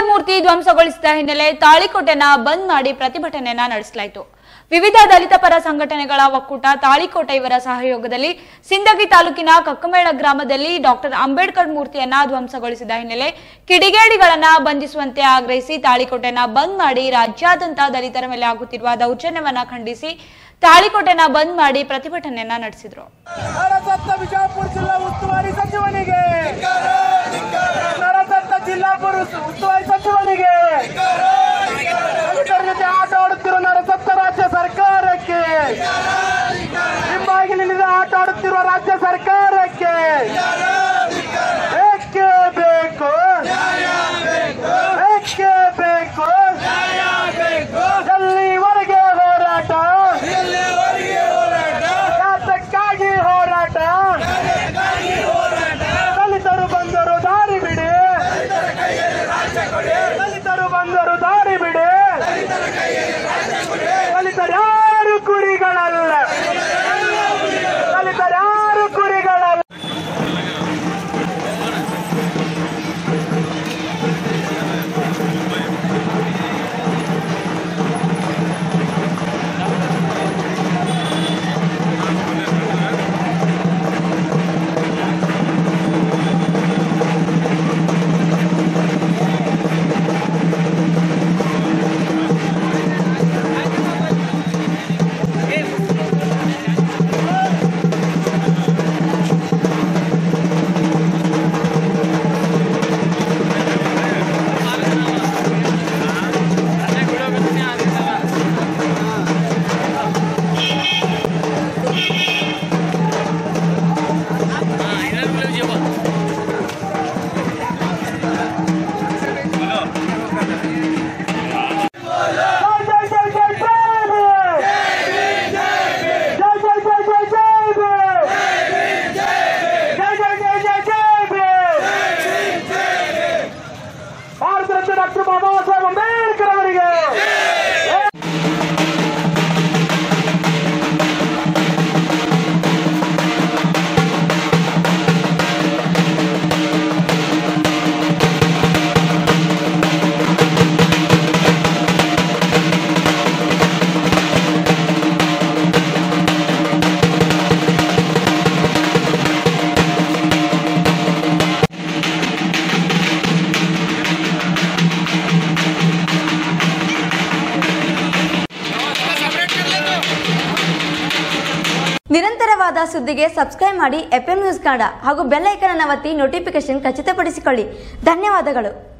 ಅಂಬೇಡ್ಕರ್ ಮೂರ್ತಿ ಧ್ವಂಸಗೊಳಿಸಿದ ಹಿನ್ನೆಲೆ ತಾಳಿಕೋಟೆನ ಬಂದ್ ಮಾಡಿ ಪ್ರತಿಭಟನೆಯನ್ನ ನಡೆಸಲಾಯಿತು ವಿವಿಧ ದಲಿತ ಪರ ಸಂಘಟನೆಗಳ ಒಕ್ಕೂಟ ತಾಳಿಕೋಟೆ ಇವರ ಸಹಯೋಗದಲ್ಲಿ ಸಿಂದಗಿ ತಾಲೂಕಿನ ಕಕ್ಕಮೇಳ ಗ್ರಾಮದಲ್ಲಿ ಡಾಕ್ಟರ್ ಅಂಬೇಡ್ಕರ್ ಮೂರ್ತಿಯನ್ನ ಧ್ವಂಸಗೊಳಿಸಿದ ಹಿನ್ನೆಲೆ ಕಿಡಿಗೇಡಿಗಳನ್ನ ಬಂಧಿಸುವಂತೆ ಆಗ್ರಹಿಸಿ ತಾಳಿಕೋಟೆನ ಬಂದ್ ಮಾಡಿ ರಾಜ್ಯಾದ್ಯಂತ ದಲಿತರ ಮೇಲೆ ಆಗುತ್ತಿರುವ ದೌರ್ಜನ್ಯವನ್ನ ಖಂಡಿಸಿ ತಾಳಿಕೋಟೆನ ಬಂದ್ ಮಾಡಿ ಪ್ರತಿಭಟನೆಯನ್ನ ನಡೆಸಿದ್ರು ನರಸತ್ತ ಬಿಜಾಪುರ ಜಿಲ್ಲಾ ಉಸ್ತುವಾರಿ ಸಚಿವನಿಗೆ ನರಸತ್ತ ಜಿಲ್ಲಾ ಪುರುಷ ಉಸ್ತುವಾರಿ ಸಚಿವನಿಗೆ ದಲಿತರ ಜೊತೆ ಆಟ ಆಡುತ್ತಿರುವ ನರಸತ್ತ ರಾಜ್ಯ ಸರ್ಕಾರಕ್ಕೆ ಹಿಂಬಾಗಿಲಿನಿಂದ ಆಟ ಆಡುತ್ತಿರುವ ರಾಜ್ಯ ಸರ್ಕಾರಕ್ಕೆ ಬೇಕೇ ಬೇಕು ಬೇಕೇ ಬೇಕು ಎಲ್ಲಿವರೆಗೆ ಹೋರಾಟ ಯಾತಕ್ಕಾಗಿ ಹೋರಾಟ ದಲಿತರು ಬಂದರು ದಾರಿ ಬಿಡಿ ದಲಿತರು ಬಂದರು ದಾರಿ ಬಿಡಿ ದಲಿತರ್ಯಾರು ಕುರಿಗಳಲ್ಲ ದಲಿತರ್ಯಾರು ಕುರಿಗಳಲ್ಲ ಜೈ ಜೈ ಜೈ ಜೈ ಜೈ ಜೈ ಜೈ ಜೈ ಜೈ ಜೈ ಜೈ ಜೈ ಜೈ ಜೈ ಭಾರತ ರತ್ನ ಡಾಕ್ಟರ್ ಬಾಬಾ ಸಾಹೇಬ್ ಅಂಬೇಡ್ಕರ್ ಅವರಿಗೆ ನಿರಂತರವಾದ ಸುದ್ದಿಗೆ ಸಬ್ಸ್ಕ್ರೈಬ್ ಮಾಡಿ ಎಫ್ಎಂ ನ್ಯೂಸ್ ಕನ್ನಡ ಹಾಗೂ ಬೆಲ್ ಐಕನ್ ಅನ್ನು ಒತ್ತಿ ನೋಟಿಫಿಕೇಶನ್ ಖಚಿತಪಡಿಸಿಕೊಳ್ಳಿ ಧನ್ಯವಾದಗಳು